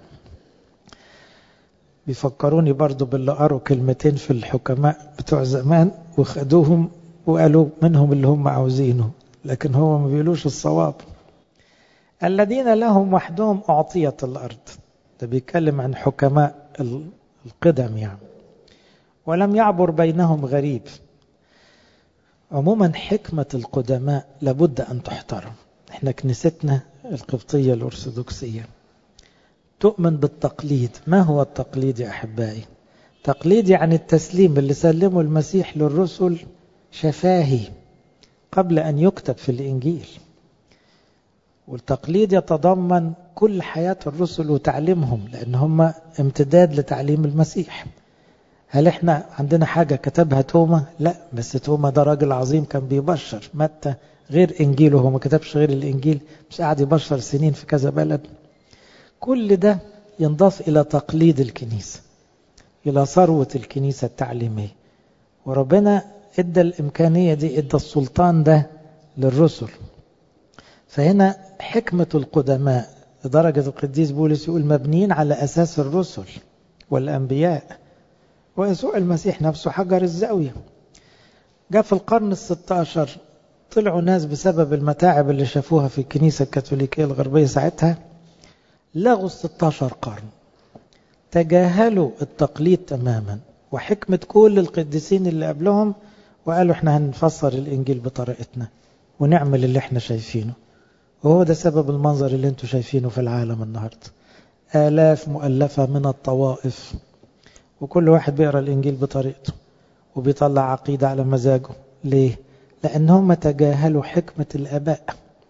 بيفكروني برضو باللي قروا كلمتين في الحكماء بتوع زمان وخدوهم وقالوا منهم اللي هم عاوزينه لكن هو ما بيقولوش الصواب الذين لهم وحدهم أعطيت الأرض ده بيتكلم عن حكماء القدم يعني ولم يعبر بينهم غريب عموما حكمة القدماء لابد أن تحترم احنا كنيستنا القبطية الأرثوذكسية تؤمن بالتقليد ما هو التقليد يا أحبائي تقليد يعني التسليم اللي سلمه المسيح للرسل شفاهي قبل أن يكتب في الإنجيل والتقليد يتضمن كل حياة الرسل وتعليمهم لأن هم امتداد لتعليم المسيح هل احنا عندنا حاجة كتبها توما؟ لا بس توما ده راجل عظيم كان بيبشر متى غير إنجيله هو ما كتبش غير الإنجيل مش قاعد يبشر سنين في كذا بلد كل ده ينضاف إلى تقليد الكنيسة إلى ثروة الكنيسة التعليمية وربنا ادى الإمكانية دي ادى السلطان ده للرسل فهنا حكمة القدماء لدرجة القديس بولس يقول مبنيين على أساس الرسل والأنبياء ويسوع المسيح نفسه حجر الزاوية جاء في القرن الستاشر طلعوا ناس بسبب المتاعب اللي شافوها في الكنيسة الكاثوليكية الغربية ساعتها لغوا الستاشر قرن تجاهلوا التقليد تماما وحكمة كل القديسين اللي قبلهم وقالوا احنا هنفسر الإنجيل بطريقتنا ونعمل اللي احنا شايفينه وهو ده سبب المنظر اللي انتم شايفينه في العالم النهاردة آلاف مؤلفة من الطوائف وكل واحد بيقرأ الإنجيل بطريقته وبيطلع عقيدة على مزاجه ليه؟ لأنهم تجاهلوا حكمة الآباء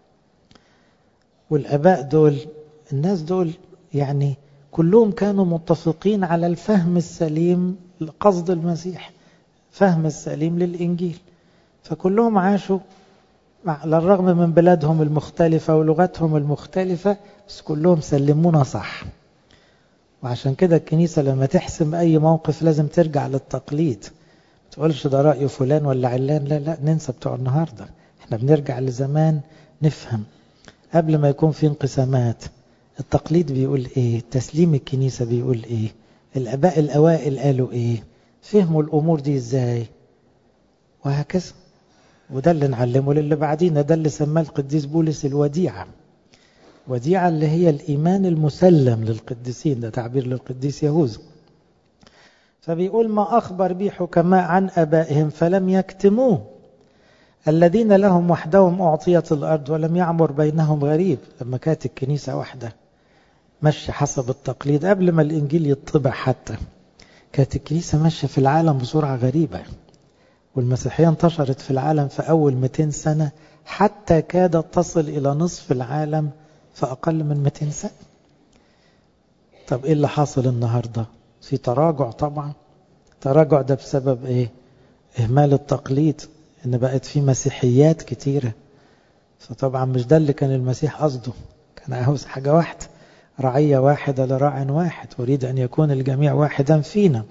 والآباء دول الناس دول يعني كلهم كانوا متفقين على الفهم السليم لقصد المسيح فهم السليم للإنجيل فكلهم عاشوا على الرغم من بلادهم المختلفة ولغتهم المختلفة بس كلهم سلمونا صح وعشان كده الكنيسة لما تحسم أي موقف لازم ترجع للتقليد تقولش ده رأي فلان ولا علان لا لا ننسى بتوع النهاردة احنا بنرجع لزمان نفهم قبل ما يكون في انقسامات التقليد بيقول ايه تسليم الكنيسة بيقول ايه الاباء الاوائل قالوا ايه فهموا الامور دي ازاي وهكذا وده اللي نعلمه للي بعدينا ده اللي سماه القديس بولس الوديعة وديعة اللي هي الإيمان المسلم للقديسين ده تعبير للقديس يهوذا فبيقول ما أخبر به حكماء عن أبائهم فلم يكتموه الذين لهم وحدهم أعطيت الأرض ولم يعمر بينهم غريب لما كانت الكنيسة واحدة ماشية حسب التقليد قبل ما الإنجيل يطبع حتى كانت الكنيسة ماشية في العالم بسرعة غريبة والمسيحية انتشرت في العالم في أول 200 سنة حتى كادت تصل إلى نصف العالم في أقل من 200 سنة طب إيه اللي حاصل النهاردة في تراجع طبعا تراجع ده بسبب إيه إهمال التقليد إن بقت في مسيحيات كتيرة فطبعا مش ده اللي كان المسيح قصده كان عاوز حاجة واحدة رعية واحدة لراع واحد أريد أن يكون الجميع واحدا فينا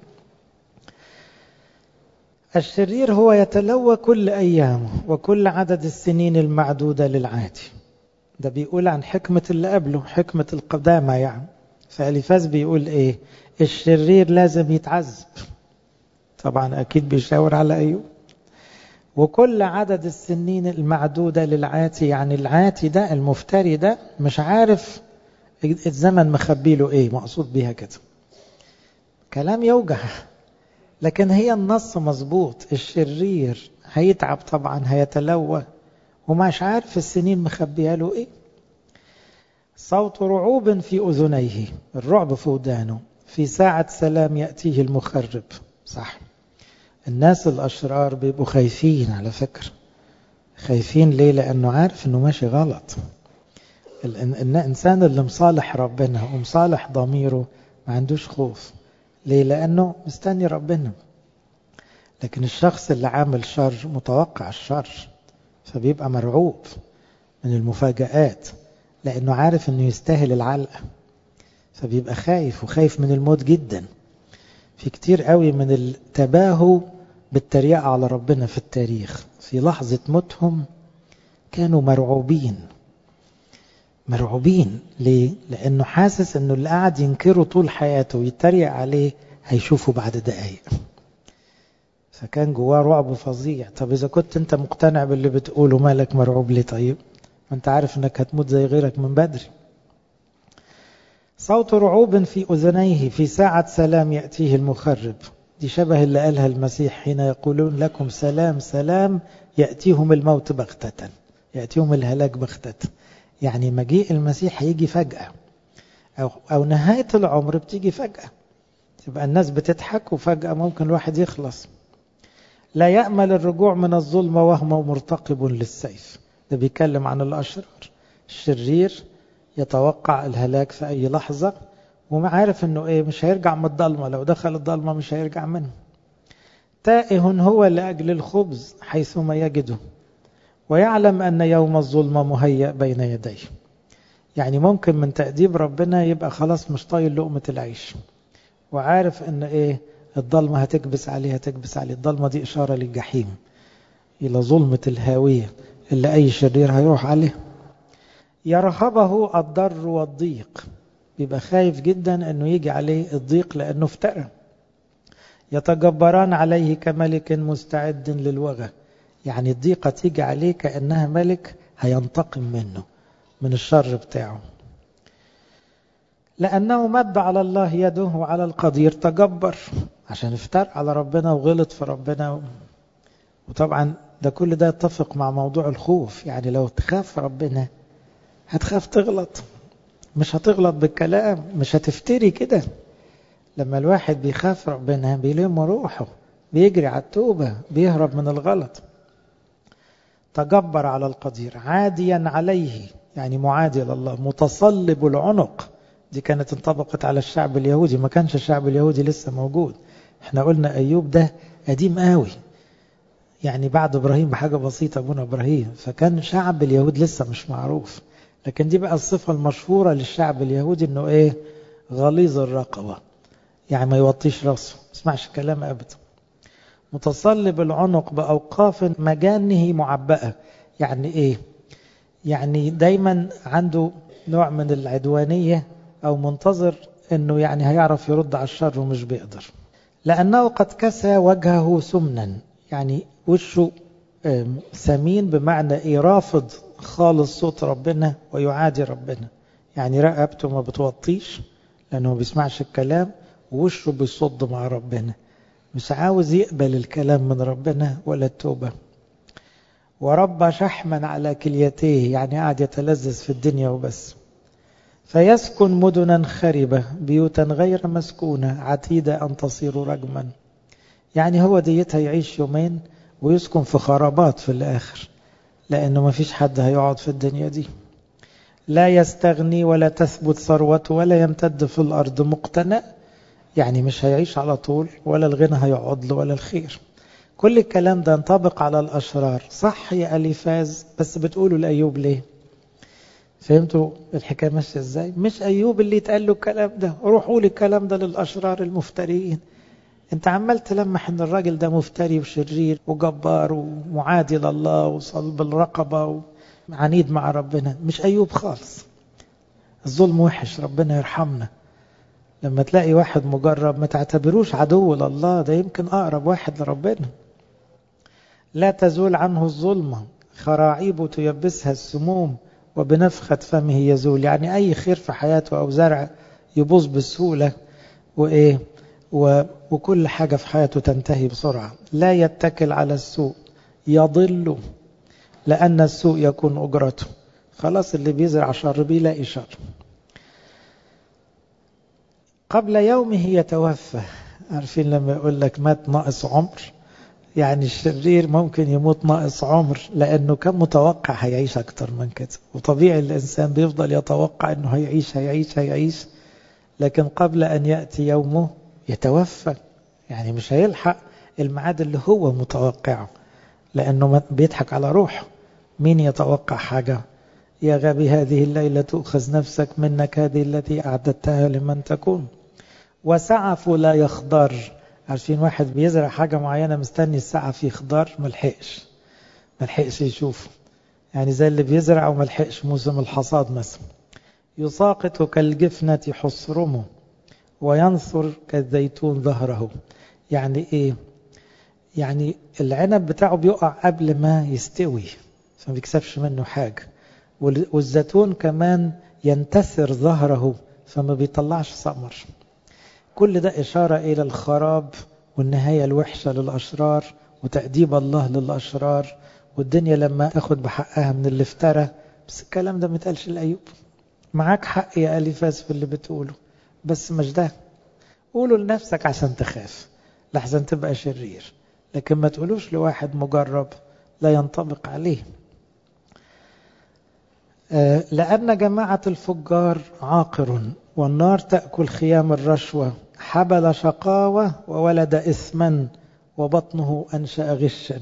الشرير هو يتلوى كل أيامه وكل عدد السنين المعدودة للعادي ده بيقول عن حكمة اللي قبله حكمة القدامى يعني فأليفاز بيقول إيه الشرير لازم يتعذب طبعا أكيد بيشاور على أيوب وكل عدد السنين المعدودة للعاتي يعني العاتي ده المفتري ده مش عارف الزمن مخبي له ايه مقصود بيها كده كلام يوجع لكن هي النص مظبوط الشرير هيتعب طبعا هيتلوى ومش عارف السنين مخبيها له ايه صوت رعوب في اذنيه الرعب في ودانه في ساعة سلام يأتيه المخرب صح الناس الأشرار بيبقوا خايفين على فكرة خايفين ليه لأنه عارف أنه ماشي غلط الإنسان اللي مصالح ربنا ومصالح ضميره ما عندوش خوف ليه لأنه مستني ربنا لكن الشخص اللي عامل شر متوقع الشر فبيبقى مرعوب من المفاجآت لأنه عارف أنه يستاهل العلقة فبيبقى خايف وخايف من الموت جدا في كتير قوي من التباهوا بالتريقة على ربنا في التاريخ في لحظة موتهم كانوا مرعوبين مرعوبين ليه؟ لأنه حاسس أنه اللي قاعد ينكره طول حياته ويتريق عليه هيشوفه بعد دقايق فكان جواه رعب فظيع طب إذا كنت أنت مقتنع باللي بتقوله مالك مرعوب ليه طيب ما أنت عارف أنك هتموت زي غيرك من بدري صوت رعوب في أذنيه في ساعة سلام يأتيه المخرب دي شبه اللي قالها المسيح حين يقولون لكم سلام سلام يأتيهم الموت بغتة يأتيهم الهلاك بغتة يعني مجيء المسيح هيجي فجأة أو, أو نهاية العمر بتيجي فجأة تبقى الناس بتضحك وفجأة ممكن الواحد يخلص لا يأمل الرجوع من الظلمة وهو مرتقب للسيف ده بيتكلم عن الأشرار الشرير يتوقع الهلاك في أي لحظة وعارف انه ايه مش هيرجع من الضلمة لو دخل الضلمة مش هيرجع منه تائه هو لأجل الخبز حيثما يجده ويعلم أن يوم الظلمة مهيأ بين يديه يعني ممكن من تأديب ربنا يبقى خلاص مش طايل لقمة العيش وعارف ان ايه الضلمة هتكبس عليه هتكبس عليه الضلمة دي إشارة للجحيم إلى ظلمة الهاوية اللي أي شرير هيروح عليه يرهبه الضر والضيق بيبقى خايف جدا أنه يجي عليه الضيق لأنه افترى يتجبران عليه كملك مستعد للوغى يعني الضيقة تيجي عليه كأنها ملك هينتقم منه من الشر بتاعه لأنه مد على الله يده وعلى القدير تجبر عشان افتر على ربنا وغلط في ربنا وطبعا ده كل ده يتفق مع موضوع الخوف يعني لو تخاف ربنا هتخاف تغلط مش هتغلط بالكلام مش هتفتري كده لما الواحد بيخاف ربنا بيلم روحه بيجري على التوبة بيهرب من الغلط تجبر على القدير عاديا عليه يعني معادي لله متصلب العنق دي كانت انطبقت على الشعب اليهودي ما كانش الشعب اليهودي لسه موجود احنا قلنا أيوب ده قديم قوي يعني بعد إبراهيم بحاجة بسيطة أبونا إبراهيم فكان شعب اليهود لسه مش معروف لكن دي بقى الصفة المشهورة للشعب اليهودي انه ايه غليظ الرقبة يعني ما يوطيش راسه ما يسمعش كلام أبدا متصلب العنق بأوقاف مجانه معبأة يعني ايه يعني دايما عنده نوع من العدوانية أو منتظر أنه يعني هيعرف يرد على الشر ومش بيقدر لأنه قد كسى وجهه سمنا يعني وشه سمين بمعنى إيه رافض خالص صوت ربنا ويعادي ربنا يعني رقبته ما بتوطيش لأنه ما بيسمعش الكلام ووشه بيصد مع ربنا مش عاوز يقبل الكلام من ربنا ولا التوبة وربى شحما على كليتيه يعني قاعد يتلذذ في الدنيا وبس فيسكن مدنا خربة بيوتا غير مسكونة عتيدة أن تصير رجما يعني هو ديتها يعيش يومين ويسكن في خرابات في الآخر لأنه ما فيش حد هيقعد في الدنيا دي لا يستغني ولا تثبت ثروته ولا يمتد في الأرض مقتنى يعني مش هيعيش على طول ولا الغنى هيقعد له ولا الخير كل الكلام ده ينطبق على الأشرار صح يا أليفاز بس بتقولوا لأيوب ليه فهمتوا الحكاية ماشية ازاي مش أيوب اللي يتقال له الكلام ده روحوا لي الكلام ده للأشرار المفتريين انت عمال تلمح ان الراجل ده مفتري وشرير وجبار ومعادي لله وصلب الرقبة وعنيد مع ربنا مش أيوب خالص الظلم وحش ربنا يرحمنا لما تلاقي واحد مجرب ما تعتبروش عدو لله ده يمكن أقرب واحد لربنا لا تزول عنه الظلمة خراعيبه تيبسها السموم وبنفخة فمه يزول يعني أي خير في حياته أو زرع يبوظ بسهولة وإيه و... وكل حاجة في حياته تنتهي بسرعة لا يتكل على السوء يضل لأن السوء يكون أجرته خلاص اللي بيزرع شر بيلاقي شر قبل يومه يتوفى عارفين لما يقول لك مات ناقص عمر يعني الشرير ممكن يموت ناقص عمر لأنه كان متوقع هيعيش أكتر من كده وطبيعي الإنسان بيفضل يتوقع أنه هيعيش هيعيش هيعيش لكن قبل أن يأتي يومه يتوفى يعني مش هيلحق الميعاد اللي هو متوقعه لأنه بيضحك على روحه مين يتوقع حاجة يا غبي هذه الليلة تؤخذ نفسك منك هذه التي أعددتها لمن تكون وسعف لا يخضر عارفين واحد بيزرع حاجة معينة مستني السعف يخضر ملحقش ملحقش يشوفه يعني زي اللي بيزرع وملحقش موسم الحصاد مثلا يساقط كالجفنة حصرمه وينثر كالزيتون ظهره يعني ايه يعني العنب بتاعه بيقع قبل ما يستوي فما بيكسبش منه حاجة والزيتون كمان ينتثر ظهره فما بيطلعش ثمر كل ده إشارة إلى الخراب والنهاية الوحشة للأشرار وتأديب الله للأشرار والدنيا لما تاخد بحقها من اللي افترى بس الكلام ده متقالش لأيوب معاك حق يا أليفاز في اللي بتقوله بس مش ده قولوا لنفسك عشان تخاف لحسن تبقى شرير لكن ما تقولوش لواحد مجرب لا ينطبق عليه لأن جماعة الفجار عاقر والنار تأكل خيام الرشوة حبل شقاوة وولد إثما وبطنه أنشأ غشا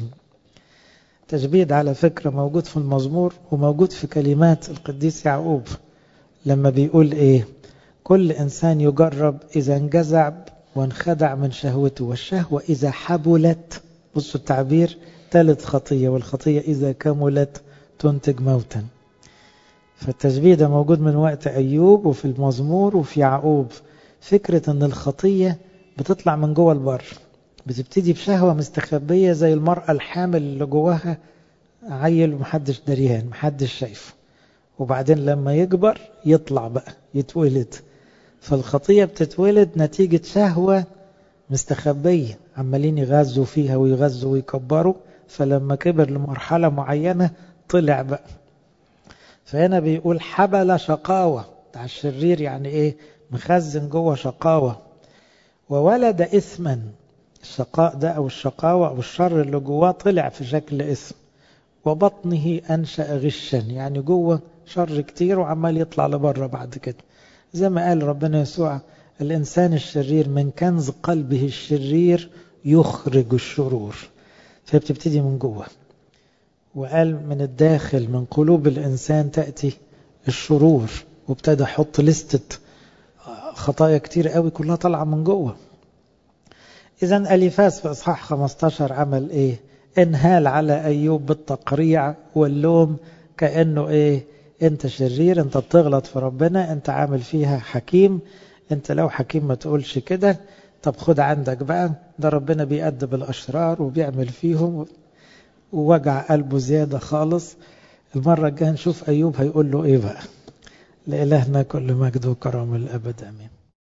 تجبيد على فكرة موجود في المزمور وموجود في كلمات القديس يعقوب لما بيقول إيه كل إنسان يجرب إذا انجزع وانخدع من شهوته والشهوة إذا حبلت بصوا التعبير ثالث خطية والخطية إذا كملت تنتج موتا فالتشبيه ده موجود من وقت أيوب وفي المزمور وفي يعقوب فكرة أن الخطية بتطلع من جوه البر بتبتدي بشهوة مستخبية زي المرأة الحامل اللي جواها عيل ومحدش دريان محدش شايفه وبعدين لما يكبر يطلع بقى يتولد فالخطية بتتولد نتيجة شهوة مستخبية عمالين يغذوا فيها ويغذوا ويكبروا فلما كبر لمرحلة معينة طلع بقى فهنا بيقول حبل شقاوة بتاع الشرير يعني ايه مخزن جوه شقاوة وولد إثما الشقاء ده أو الشقاوة أو الشر اللي جواه طلع في شكل إثم وبطنه أنشأ غشا يعني جوه شر كتير وعمال يطلع لبره بعد كده زي ما قال ربنا يسوع الإنسان الشرير من كنز قلبه الشرير يخرج الشرور فبتبتدي من جوه وقال من الداخل من قلوب الإنسان تأتي الشرور وابتدى حط لستة خطايا كتير قوي كلها طالعة من جوه إذا أليفاس في إصحاح 15 عمل إيه انهال على أيوب بالتقريع واللوم كأنه إيه أنت شرير أنت بتغلط في ربنا أنت عامل فيها حكيم أنت لو حكيم ما تقولش كده طب خد عندك بقى ده ربنا بيأدب الأشرار وبيعمل فيهم ووجع قلبه زيادة خالص المرة الجاية نشوف أيوب هيقول له إيه بقى لإلهنا كل مجد وكرم الأبد أمين